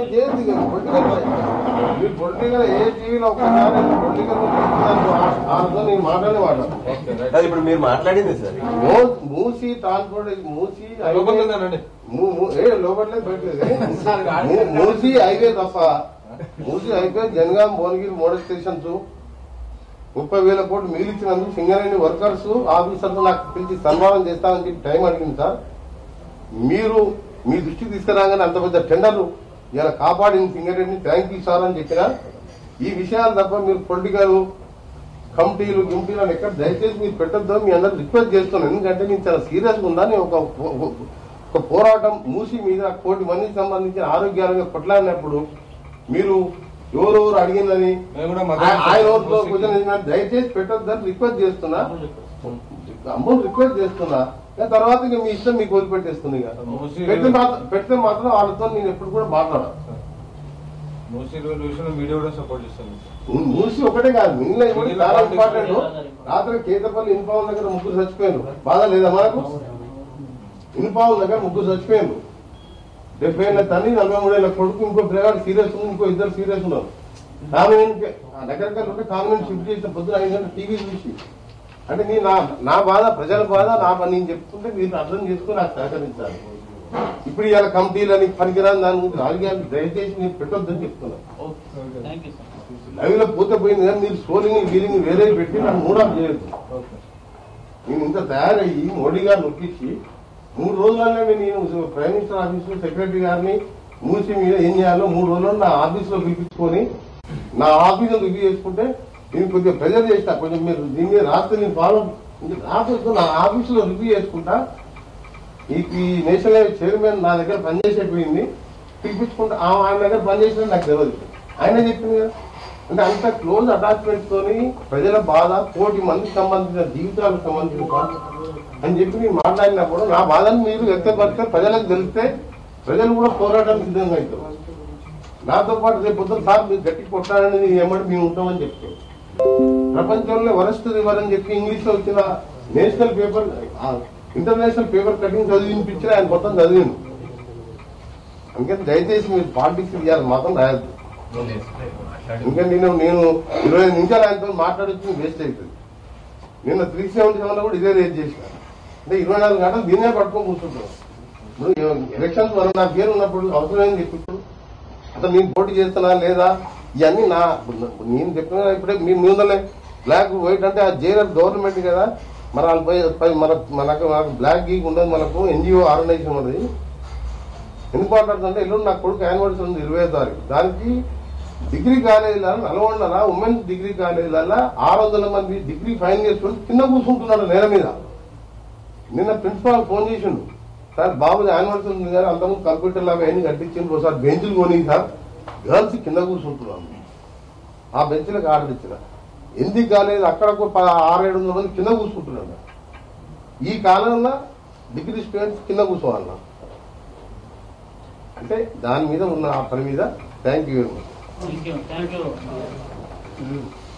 మీరు చేయొద్దు ఇక పొలిటికల్ మీరు పొలిటికల్ ఏ టీవీలో ఒక్కసారి పొలిటికల్ ఆడతో నేను మాట్లాడే మాట్లాడు అది ఇప్పుడు మీరు మాట్లాడింది సార్ మూ- మూసి ట్రాన్స్పోర్ట్ మూసి లోపలికి మూ- మూ- ఏ లోపట్లేదు బయటలేదు మూ- మూసి హైవే తప్ప Musi highway Jangaon Bhuvanagiri model stations ముప్పై వేల కోట్లు మిగిలిచ్చినందుకు సింగరేణి వర్కర్స్ ఆఫీసర్స్ నాకు పిలిచి సన్మానం చేస్తామని చెప్పి టైం అడిగింది సార్ మీరు మీ దృష్టికి తీసుకురాగానే అంత పెద్ద టెండర్లు ఇలా కాపాడిన సింగరేణిని థ్యాంక్ యూ సార్ అని చెప్పిన ఈ విషయాలు తప్ప మీరు పొలిటికల్ కమిటీలు గిమిటీలు అని ఎక్కడ దయచేసి మీరు పెట్టొద్దు మీ అందరూ రిక్వెస్ట్ చేస్తున్నాను ఎందుకంటే నేను చాలా సీరియస్ గా ఉందా నేను ఒక ఒక పోరాటం మూసి మీద కోటి మందికి సంబంధించిన ఆరోగ్యాలుగా కొట్లాడినప్పుడు మీరు ఎవరెవరు అడిగిందని మేము కూడా ఆ- ఆయన ఓట్లో కూర్చొని నేను దయచేసి పెట్టొద్దని రిక్వెస్ట్ చేస్తున్నా అమౌంట్ రిక్వెస్ట్ చేస్తున్నా ఇక తర్వాత ఇక మీ ఇష్టం మీకు వదిలిపెట్టేస్తుంది ఇక మూసి- పెడితే మాత్రం పెడితే మాత్రం వాళ్ళతో నేను ఎప్పుడు కూడా మాట్లాడాను మూసీ విషయంలో మీడియా కూడా సపోర్ట్ చేస్తాను మూసి ఒకటే కాదు మిగిలిన కూడా చాలా ఇంపార్టెంట్ రాత్రి కేతపల్లి ఇన్పావుల దగ్గర ముగ్గురు చచ్చిపోయారు బాధ లేదా మనకు ఇన్పావుల దగ్గర ముగ్గురు చచ్చిపోయారు డెబ్బై ఏళ్ళ తల్లి నలభై మూడేళ్ళ కొడుకు ఇంకో పిల్లగాడు సీరియస్ ఉంది ఇంకో ఇద్దరు సీరియస్ ఉన్నారు కామినేని దగ్గర ఉంటే కామినేని షిఫ్ట్ చేసిన పొద్దున ఐదు గంటల టీవీ చూసి అంటే నీ నా నా బాధ ప్రజల బాధ నా పని నేను చెప్తుంటే మీరు అర్థం చేసుకుని నాకు సహకరించాలి ఇప్పుడు ఇవాళ కమిటీలని పనికిరాని దాని గురించి రాజకీయాలు దయచేసి మీరు పెట్టొద్దని చెప్తున్నాను థ్యాంక్ యూ సార్ లైవ్ లో పూత పోయింది కానీ మీరు సోలింగ్ గీలింగ్ వేరే పెట్టి నాకు మూడాలు చేయొద్దు నేను ఇంత తయారయ్యి మోడీ గారిని ఒప్పించి మూడు రోజులనే నేను ప్రైమ్ మినిస్టర్ ఆఫీస్ లో సెక్రటరీ గారిని మూసి మీద ఏం చేయాలో మూడు రోజుల్లో నా ఆఫీస్ లో పిలిపించుకొని నా ఆఫీస్ రివ్యూ చేసుకుంటే నేను కొద్దిగా ప్రెజర్ చేసిన కొంచెం మీరు దీని మీద రాస్తే నేను ఫాలో రాకపోతే నా ఆఫీస్ లో రివ్యూ చేసుకుంటా ఈ ఈ నేషనల్ హైవే చైర్మన్ నా దగ్గర పనిచేసేపోయింది పిలిపించుకుంటా ఆ- ఆయన దగ్గర పనిచేసిన నాకు తెలియదు ఆయన చెప్పింది కదా అంటే అంత క్లోజ్ అటాచ్మెంట్ తోని ప్రజల బాధ కోటి మందికి సంబంధించిన జీవితాలకు సంబంధించిన బాధ అని చెప్పి నేను మాట్లాడినప్పుడు నా బాధను మీరు వ్యక్తపరిస్తే ప్రజలకు తెలిస్తే ప్రజలు కూడా పోరాటానికి సిద్ధంగా అవుతారు నాతో పాటు రేపు పొద్దున సార్ మీరు గట్టి కొట్టాలని ఏమంటే మేము ఉంటామని చెప్తాం ప్రపంచంలో వరస్ట్ రివర్ అని చెప్పి ఇంగ్లీష్ లో వచ్చిన national paper international paper cutting చదివినిపించిన ఆయన మొత్తం చదివిండు అందుకని దయచేసి మీరు పాలిటిక్స్ ఇవ్వాలి మాత్రం రాయద్దు ఇంకా నేను నేను ఇరవై ఐదు నిమిషాలు ఆయనతో మాట్లాడొచ్చు వేస్ట్ అవుతుంది నిన్న త్రీ సెవెంటీ సెవెన్ లో కూడా ఇదే రేట్ చేసిన అంటే ఇరవై నాలుగు గంటలు దీన్నే పట్టుకొని కూర్చుంటాం ఇప్పుడు ఎలక్షన్స్ మనం నా పేరు ఉన్నప్పుడు అవసరమేం చెప్పించు అసలు నేను పోటీ చేస్తున్నా లేదా ఇవన్నీ నా నేను చెప్పిన ఇప్పుడే మీ ముందలే బ్లాక్ వైట్ అంటే ఆ జైలర్ గవర్నమెంట్ కదా మన వాళ్ళపై పై మన మనకు మనకు బ్లాక్ గీక్ ఉండదు మనకు ఎన్జిఓ ఆర్గనైజేషన్ ఉన్నది ఎందుకు మాట్లాడుతుంటే ఎల్లుండి నా కొడుకు యానివర్సరీ ఉంది ఇరవై తారీఖు దానికి డిగ్రీ కాలేజీలలో నల్గొండల ఉమెన్స్ డిగ్రీ కాలేజీలలో ఆరు వందల మంది డిగ్రీ ఫైనల్ ఇయర్స్ వాళ్ళు కింద కూర్చుంటున్నాడు నేల మీద నిన్న ప్రిన్సిపాల్ ఫోన్ చేసిండు సార్ బాబు యానివర్సరీ ఉంది కానీ అంతకుముందు కంప్యూటర్ లాగా అన్ని కట్టించిండు ఒకసారి బెంచ్లు కొని సార్ గర్ల్స్ కింద కూర్చుంటున్నాను ఆ బెంచ్లకు ఆర్డర్ ఇచ్చిన ఎందుకు కాలేదు అక్కడ ఒక ప- ఆరేడు వందల మంది కింద కూర్చుంటున్నాడు ఈ కాలంలో డిగ్రీ స్టూడెంట్స్ కింద కూర్చోవాలన్నా అంటే దాని మీద ఉన్న ఆ పని మీద thank you very much thank you thank you